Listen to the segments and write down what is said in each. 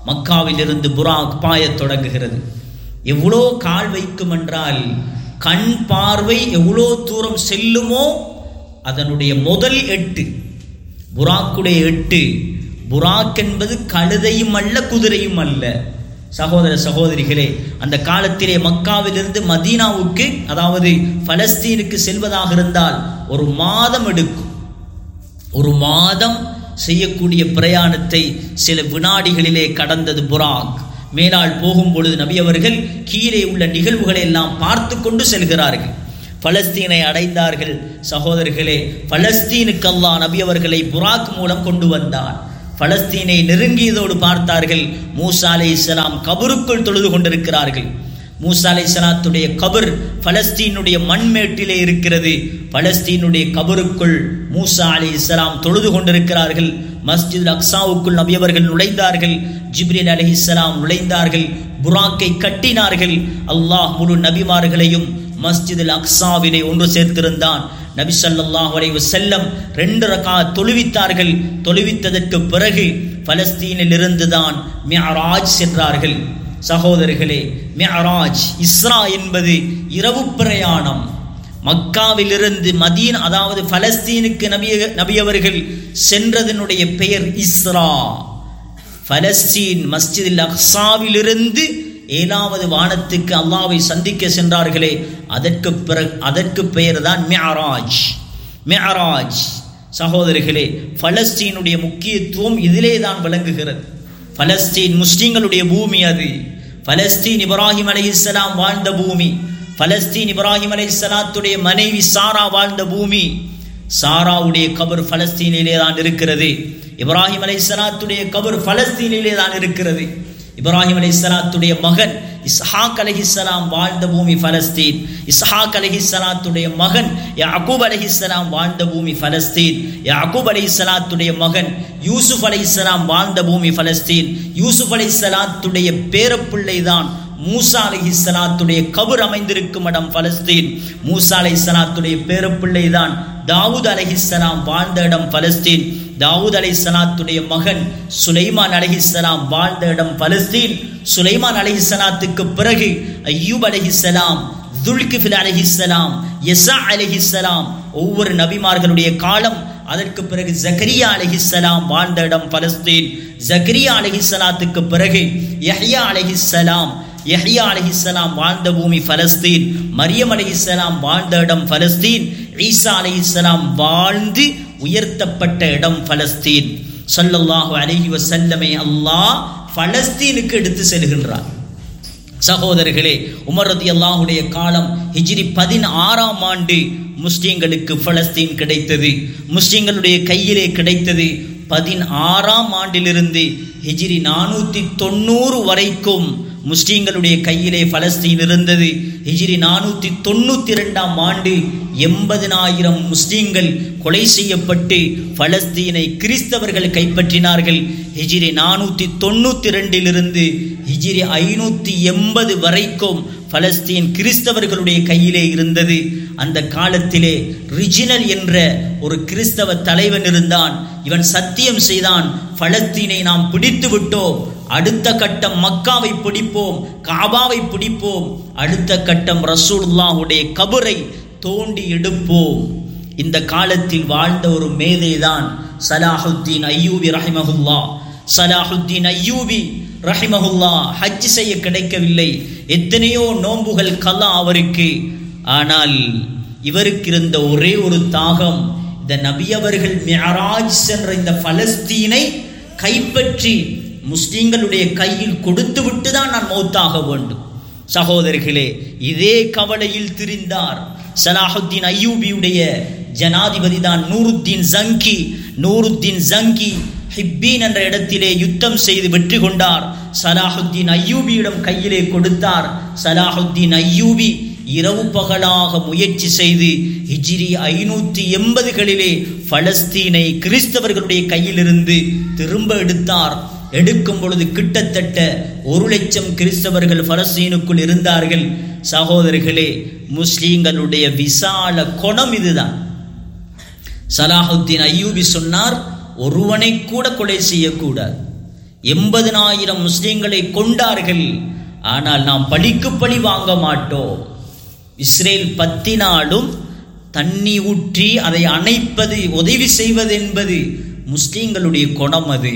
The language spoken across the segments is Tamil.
மக்காவிலிருந்து புராக் பாயத் தொடங்குகிறது எவ்வளோ கால் வைக்கும் என்றால் கண் பார்வை எவ்வளோ தூரம் செல்லுமோ அதனுடைய முதல் எட்டு புராக்குடைய எட்டு புராக் என்பது கழுதையும் அல்ல குதிரையும் அல்ல சகோதர சகோதரிகளே அந்த காலத்திலே மக்காவிலிருந்து மதீனாவுக்கு அதாவது பலஸ்தீனுக்கு செல்வதாக இருந்தால் ஒரு மாதம் எடுக்கும் ஒரு மாதம் செய்யக்கூடிய பிரயாணத்தை சில வினாடிகளிலே கடந்தது புராக் மேலால் போகும் பொழுது நபி அவர்கள் கீழே உள்ள நிகழ்வுகளை எல்லாம் பார்த்து கொண்டு செல்கிறார்கள் பலஸ்தீனை அடைந்தார்கள் சகோதரர்களே பலஸ்தீனுக்கு அல்லாஹ் நபி அவர்களை புராக் மூலம் கொண்டு வந்தார் பலஸ்தீனை நெருங்கியதோடு பார்த்தார்கள் மூசா அலை இஸ்லாம் கபருக்குள் தொழுது கொண்டிருக்கிறார்கள் மூசா அலை இஸ்லாத்துடைய கபர் பலஸ்தீனுடைய மண்மேட்டிலே இருக்கிறது பலஸ்தீனுடைய கபருக்குள் மூசா அலி இஸ்லாம் தொழுது கொண்டிருக்கிறார்கள் மஸ்ஜித் அக்ஸாவுக்குள் நபியவர்கள் நுழைந்தார்கள் ஜிப்ரில் அலி இஸ்லாம் நுழைந்தார்கள் புராக்கை கட்டினார்கள் அல்லாஹ் முழு நபிமார்களையும் மஸ்ஜித் அக்ஸாவிலே ஒன்று சேர்த்திருந்தான் நபி ஸல்லல்லாஹு அலைஹி வஸல்லம் ரெண்டு ரகா தொழுவித்தார்கள் தொழுவித்ததற்கு பிறகு பலஸ்தீனில் இருந்துதான் மிஅராஜ் சென்றார்கள் சகோதரர்களே மிஅராஜ் இஸ்ரா என்பது இரவு பிரயாணம் மக்காவிலிருந்து மதீன் அதாவது பலஸ்தீனுக்கு நபி நபியவர்கள் சென்றதனுடைய பெயர் இஸ்ரா பலஸ்தீன் மஸ்ஜிதில் அக்ஸாவிலிருந்து ஏழாவது வானத்துக்கு அல்லாவை சந்திக்க சென்றார்களே அதற்கு பிறகு அதற்கு பெயர் தான் மியராஜ் மியராஜ் சகோதரிகளே பலஸ்தீனுடைய முக்கியத்துவம் இதிலே தான் விளங்குகிறது பலஸ்தீன் முஸ்லிம்களுடைய பூமி அது பலஸ்தீன் இப்ராஹிம் அலைஹிஸ்ஸலாம் வாழ்ந்த பூமி பலஸ்தீன் இப்ராஹிம் அலைஹிஸ்ஸலாத்துடைய மனைவி சாரா வாழ்ந்த பூமி சாராவுடைய கபர் பலஸ்தீனிலே தான் இருக்கிறது இப்ராஹிம் அலைஹிஸ்ஸலாத்துடைய கபர் பலஸ்தீனிலே தான் இருக்கிறது இப்ராஹிம் அலைஹிஸ்ஸலாத்துடைய மகன் இஸ்ஹாக் அலைஹிஸ்ஸலாம் வாழ்ந்த பூமி பலஸ்தீன் இஸ்ஹாக் அலைஹிஸ்ஸலாத்துடைய மகன் யாக்கூப் அலைஹிஸ்ஸலாம் வாழ்ந்த பூமி பலஸ்தீன் யாக்கூப் அலைஹிஸ்ஸலாத்துடைய மகன் யூசுப் அலைஹிஸ்ஸலாம் வாழ்ந்த பூமி பலஸ்தீன் யூசுப் அலைஹிஸ்ஸலாத்துடைய பேரப்பிள்ளை தான் மூசா அலைஹிஸ்ஸலாத்துடைய கபர் அமைந்திருக்கும் இடம் பலஸ்தீன் மூசா அலைஹிஸ்ஸலாத்துடைய பேரப்பிள்ளை தான் தாவூத் அலைஹிஸ்ஸலாம் வாழ்ந்த இடம் பலஸ்தீன் தாவூத் அலைஹிஸ்ஸலாத்துடைய மகன் சுலைமான் அலைஹிஸ்ஸலாம் வாழ்ந்த இடம் பலஸ்தீன் சுலைமான் அலைஹிஸ்ஸலாத்துக்கு பிறகு ஐயூப் அலைஹிஸ்ஸலாம் துல்கிஃபில் அலைஹிஸ்ஸலாம் யசா அலைஹிஸ்ஸலாம் ஒவ்வொரு நபிமார்களுடைய காலம் அதற்கு பிறகு ஜக்கரியா அலைஹிஸ்ஸலாம் வாழ்ந்த இடம் பலஸ்தீன் ஜக்கரியா அலைஹிஸ்ஸலாத்துக்கு பிறகு யஹ்யா அலைஹிஸ்ஸலாம் யஹ்யா அலைஹிஸ்ஸலாம் வாழ்ந்த பூமி பலஸ்தீன் மரியம் அலைஹிஸ்ஸலாம் வாழ்ந்த இடம் பலஸ்தீன் ஈசா அலைஹிஸ்ஸலாம் வாழ்ந்து உயர்த்தப்பட்ட இடம் பலஸ்தீன் ஸல்லல்லாஹு அலைஹி வஸல்லமை அல்லாஹ் பலஸ்தீனுக்கு எடுத்து செல்கின்றார் சகோதரர்களே உமர் ரதி அல்லாஹுடைய காலம் ஹிஜ்ரி பதினாறாம் ஆண்டு முஸ்லிம்களுக்கு பலஸ்தீன் கிடைத்தது முஸ்லிம்களுடைய கையிலே கிடைத்தது பதினாறாம் ஆண்டிலிருந்து ஹிஜ்ரி நானூற்றி தொண்ணூறு வரைக்கும் முஸ்லிம்களுடைய கையிலே பலஸ்தீன் இருந்தது ஹிஜ்ரி நானூற்றி தொண்ணூற்றி ரெண்டாம் ஆண்டு எண்பதினாயிரம் முஸ்லிம்கள் கொலை செய்யப்பட்டு பலஸ்தீனை கிறிஸ்தவர்கள் கைப்பற்றினார்கள் ஹிஜ்ரி நானூற்றி தொண்ணூற்றி ரெண்டிலிருந்து ஹிஜ்ரி ஐநூற்றி எண்பது வரைக்கும் பலஸ்தீன் கிறிஸ்தவர்களுடைய கையிலே இருந்தது அந்த காலத்திலே ரிஜினல் என்ற ஒரு கிறிஸ்தவ தலைவன் இருந்தான் இவன் சத்தியம் செய்தான் பலஸ்தீனை நாம் பிடித்து விட்டோம் அடுத்த கட்டம் மக்காவை பிடிப்போம் காபாவை பிடிப்போம் அடுத்த கட்டம் ரசூலுல்லாஹுடைய கபரை தோண்டி எடுப்போம் இந்த காலத்தில் வாழ்ந்த ஒரு மேதைதான் சலாஹுத்தீன் ஐயூபி ரஹிமஹுல்லா சலாஹுத்தீன் ஐயூபி ரஹிமஹுல்லா ஹஜ் செய்ய கிடைக்கவில்லை எத்தனையோ நோன்புகள் கலா அவருக்கு ஆனால் இவருக்கு இருந்த ஒரே ஒரு தாகம் இந்த நபி அவர்கள் மியராஜ் சென்ற இந்த பலஸ்தீனை கைப்பற்றி முஸ்லிம்களுடைய கையில் கொடுத்து விட்டு தான் நான் மௌத்தாக வேண்டும் சகோதரர்களே இதே கவலையில் திரிந்தார் சலாஹுத்தீன் ஐயூபியுடைய ஜனாதிபதி தான் நூருத்தீன் ஜங்கி நூருத்தீன் ஜங்கி ஹிப்பீன் என்ற இடத்திலே யுத்தம் செய்து வெற்றி கொண்டார் சலாஹுத்தீன் ஐயூபியிடம் கையிலே கொடுத்தார் சலாஹுத்தீன் ஐயூபி இரவு பகலாக முயற்சி செய்து ஹிஜ்ரி ஐநூற்றி எண்பதுகளிலே பலஸ்தீனை கிறிஸ்தவர்களுடைய கையிலிருந்து திரும்ப எடுத்தார் எடுக்கும் பொழுது கிட்டத்தட்ட ஒரு லட்சம் கிறிஸ்தவர்கள் பலஸ்தீனுக்குள் இருந்தார்கள் சகோதரர்களே முஸ்லீம்களுடைய விசால குணம் இதுதான் சலாஹுத்தீன் ஐயூபி சொன்னார் ஒருவனை கூட கொலை செய்யக்கூடாது எண்பதனாயிரம் முஸ்லிம்களை கொண்டார்கள் ஆனால் நாம் பழிக்கு பழி வாங்க மாட்டோம் இஸ்ரேல் பத்தினாலும் தண்ணி ஊற்றி அதை அணைப்பது உதவி செய்வது என்பது முஸ்லிம்களுடைய குணம் அது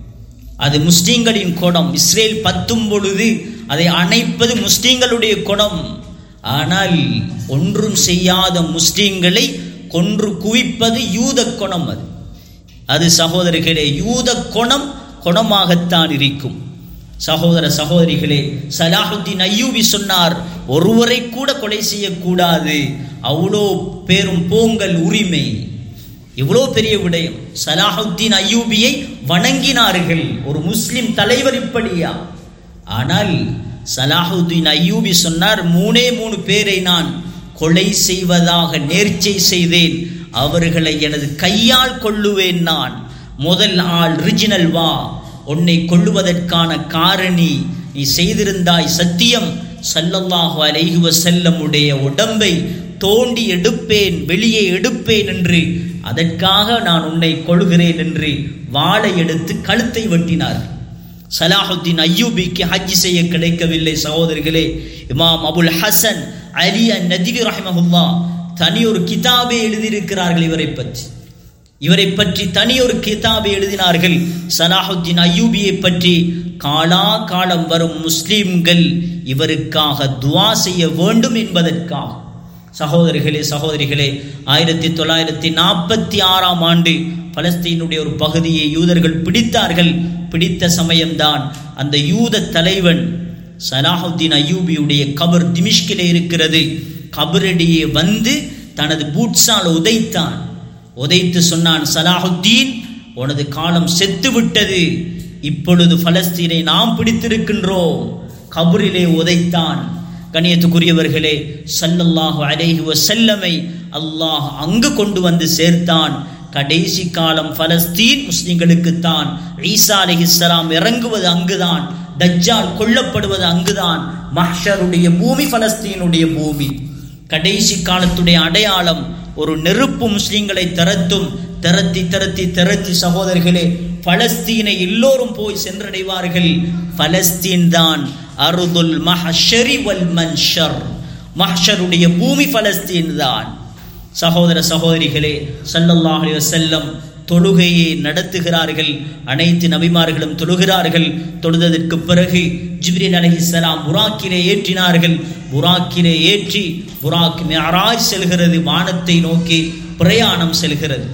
அது முஸ்லிம்களின் குணம் இஸ்ரேல் பத்தும் பொழுது அதை அணைப்பது முஸ்லிம்களுடைய குணம் ஆனால் ஒன்றும் செய்யாத முஸ்லிம்களை கொன்று குவிப்பது யூத குணம் அது அது சகோதரர்களே யூத குணம் குணமாகத்தான் இருக்கும் சகோதர சகோதரிகளே சலாஹுத்தீன் ஐயூபி சொன்னார் ஒருவரை கூட கொலை செய்யக்கூடாது அவ்வளோ பேரும் போங்கல் உரிமை இவ்வளோ பெரிய விடயம் சலாஹுத்தீன் ஐயூபியை வணங்கினார்கள் ஒரு முஸ்லிம் தலைவர் இப்படியா ஆனால் சலாஹுத்தீன் ஐயூபி சொன்னார் மூணே மூணு பேரை நான் கொலை செய்வதாக நேர்ச்சை செய்தேன் அவர்களை எனது கையால் கொள்ளுவேன் நான் முதல் ஆள் ரிஜினல் வா உன்னை கொள்ளுவதற்கான காரணி நீ செய்திருந்தாய் சத்தியம் சல்லல்லாஹு அலைஹி வஸல்லமுடைய உடம்பை தோண்டி எடுப்பேன் வெளியே எடுப்பேன் என்று அதற்காக நான் உன்னை கொள்கிறேன் என்று வாளை எடுத்து கழுத்தை வெட்டினார் சலாஹுத்தீன் ஐயூபிக்கு ஹஜ் செய்ய கிடைக்கவில்லை சகோதரர்களே இமாம் அபுல் ஹசன் அலி அன் நதிவி ரஹமஹுல்லா தனி ஒரு கிதாபை எழுதியிருக்கிறார்கள் இவரை பற்றி இவரை பற்றி தனி ஒரு கிதாபை எழுதினார்கள் சலாஹுத்தீன் ஐயூபியை பற்றி காலா காலம் வரும் முஸ்லிம்கள் இவருக்காக துவா செய்ய வேண்டும் என்பதற்காக சகோதரிகளே சகோதரிகளே ஆயிரத்தி தொள்ளாயிரத்தி நாற்பத்தி ஆறாம் ஆண்டு பலஸ்தீனுடைய ஒரு பகுதியை யூதர்கள் பிடித்தார்கள் பிடித்த சமயம்தான் அந்த யூத தலைவன் சலாஹுத்தீன் ஐயூபியுடைய கபர் திமிஷ்கிலே இருக்கிறது கபரடியே வந்து தனது பூட்ஸால் உதைத்தான் உதைத்து சொன்னான் சலாஹுத்தீன் உனது காலம் செத்து விட்டது இப்பொழுது பலஸ்தீனை நாம் பிடித்திருக்கின்றோம் கபரிலே உதைத்தான் கணியத்துக்குரியவர்களே சல்லல்லாஹு அலைஹி வஸல்லமை அல்லாஹ் அங்கு கொண்டு வந்து சேர்த்தான் கடைசி காலம் பலஸ்தீன் முஸ்லிம்களுக்குத்தான் ஈசா அலிஹிஸ்லாம் இறங்குவது அங்குதான் தஜ்ஜால் கொல்லப்படுவது அங்குதான் மஹ்ஷருடைய பூமி பலஸ்தீனுடைய பூமி கடைசி காலத்துடைய அடையாளம் ஒரு நெருப்பு முஸ்லிம்களை திரத்தும் திரத்தி திரத்தி திரத்தி சகோதரர்களே பலஸ்தீனை எல்லோரும் போய் சென்றடைவார்கள் பலஸ்தீன் தான் அருதுல் மஹஷரி வல் மன்ஷர் மஹ்ஷருடைய பூமி பலஸ்தீன் தான் சகோதர சகோதரிகளே சல்லல்லாஹு அலைஹி வஸல்லம் தொழுகையை நடத்துகிறார்கள் அனைத்து நபிமார்களும் தொழுகிறார்கள் தொழுததற்கு பிறகு ஜிப்ரீல் அலைஹிஸ்ஸலாம் புராக்கிலே ஏற்றினார்கள் புராக்கிலே ஏற்றி புராக் மியராஜ் செல்கிறது வானத்தை நோக்கி பிரயாணம் செல்கிறது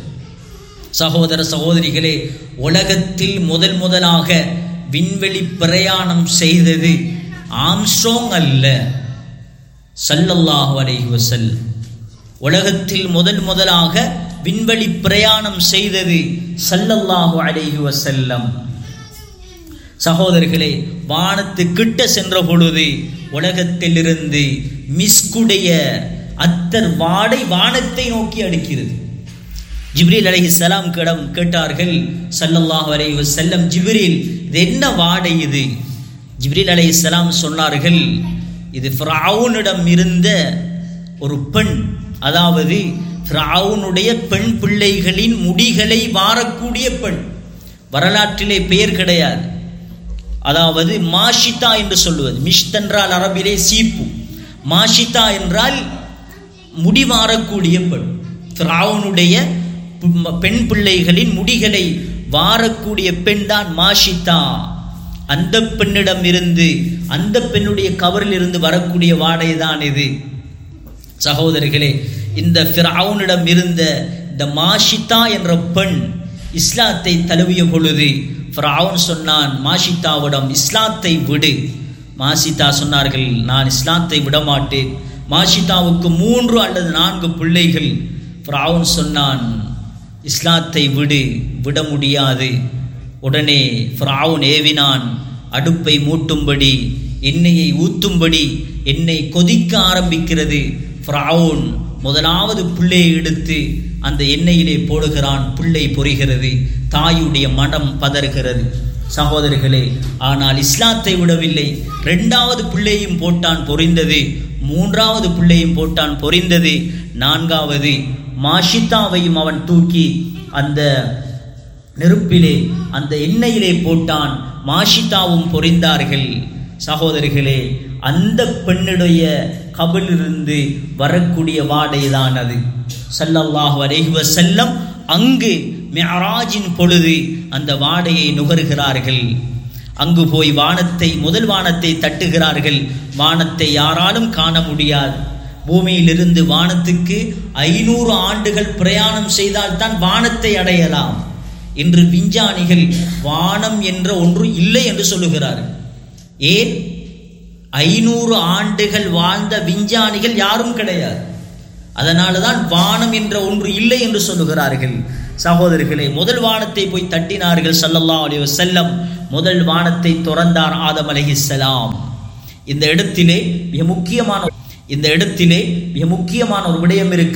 சகோதர சகோதரிகளே உலகத்தில் முதல் முதலாக விண்வெளி பிரயாணம் செய்தது ஆம்ஸ்ட்ரோங் அல்ல சல்லல்லாஹு அலைஹி வஸல்லம் உலகத்தில் முதல் முதலாக விண்வெளி பிரயாணம் செய்தது சல்லல்லாஹு அலைஹி வஸல்லம் சகோதரர்களே வானத்து கிட்ட சென்ற பொழுது உலகத்திலிருந்து மிஸ்குடைய அத்தர் வாடை வானத்தை நோக்கி அடிக்கிறது ஜிப்ரீல் அலைஹி சலாம் கிடம் கேட்டார்கள் சல்லல்லாஹு அலைஹி வஸல்லம் ஜிப்ரீல் இது என்ன வாடை இது ஜிப்ரீல் அலைஹி சலாம் சொன்னார்கள் இது ஃபிரௌனிடம் இருந்த ஒரு பெண் அதாவது ஃபிரௌனுடைய பெண் பிள்ளைகளின் முடிகளை வாரக்கூடிய பெண் வரலாற்றிலே பெயர் கிடையாது அதாவது மாஷிதா என்று சொல்லுவது மிஷ்த் என்றால் அரபிலே சீப்பு மாஷிதா என்றால் முடிவாரக்கூடிய பெண் ஃபிரௌனுடைய பெண் பிள்ளைகளின் முடிகளை வாரக்கூடிய பெண் தான் மாஷிதா அந்த பெண்ணிடம் இருந்து அந்த பெண்ணுடைய கவரில் இருந்து வரக்கூடிய வாடை தான் இது சகோதரர்களே இந்த ஃபிரௌனிடம் இருந்த இந்த மாஷிதா என்ற பெண் இஸ்லாத்தை தழுவிய பொழுது ஃபிரௌன் சொன்னான் மாஷிதாவிடம் இஸ்லாத்தை விடு மாஷிதா சொன்னார்கள் நான் இஸ்லாத்தை விட மாட்டேன் மாஷிதாவுக்கு மூன்று அல்லது நான்கு பிள்ளைகள் ஃபிரௌன் சொன்னான் இஸ்லாத்தை விடு விட முடியாது உடனே ஃபிரௌன் ஏவினான் அடுப்பை மூட்டும்படி எண்ணெயை ஊத்தும்படி எண்ணெய் கொதிக்க ஆரம்பிக்கிறது ஃப்ரௌன் முதலாவது பிள்ளையை எடுத்து அந்த எண்ணெயிலே போடுகிறான் பிள்ளை பொரிகிறது தாயுடைய மனம் பதறுகிறது சகோதரர்களே ஆனால் இஸ்லாத்தை விடவில்லை ரெண்டாவது பிள்ளையும் போட்டான் பொரிந்தது மூன்றாவது பிள்ளையும் போட்டான் பொரிந்தது நான்காவது மாஷித்தாவையும் அவன் தூக்கி அந்த நெருப்பிலே அந்த எண்ணெயிலே போட்டான் மாஷிதாவும் பொறிந்தார்கள் சகோதரிகளே அந்த பெண்ணுடைய கபிலிருந்து வரக்கூடிய வாடைதான் அது சல்லல்லாஹு அலைஹி வஸல்லம் அங்கு மிஅராஜின் பொழுது அந்த வாடையை நுகர்கிறார்கள் அங்கு போய் வானத்தை முதல் வானத்தை தட்டுகிறார்கள் வானத்தை யாராலும் காண முடியாது பூமியிலிருந்து வானத்துக்கு ஐநூறு ஆண்டுகள் பிரயாணம் செய்தால்தான் வானத்தை அடையலாம் இன்று விஞ்ஞானிகள் வானம் என்ற ஒன்று இல்லை என்று சொல்லுகிறார்கள் ஏன் ஐநூறு ஆண்டுகள் வாழ்ந்த விஞ்ஞானிகள் யாரும் கிடையாது அதனால தான் வானம் என்ற ஒன்று இல்லை என்று சொல்லுகிறார்கள் சகோதரர்களே முதல் வானத்தை போய் தட்டினார்கள் சல்லல்லா அலி வசல்லம் முதல் வானத்தை துறந்தார் ஆதம் அலைஹிஸ்ஸலாம் இந்த இடத்திலே மிக முக்கியமான இந்த இடத்திலே மிக முக்கியமான ஒரு விடயம் இருக்கு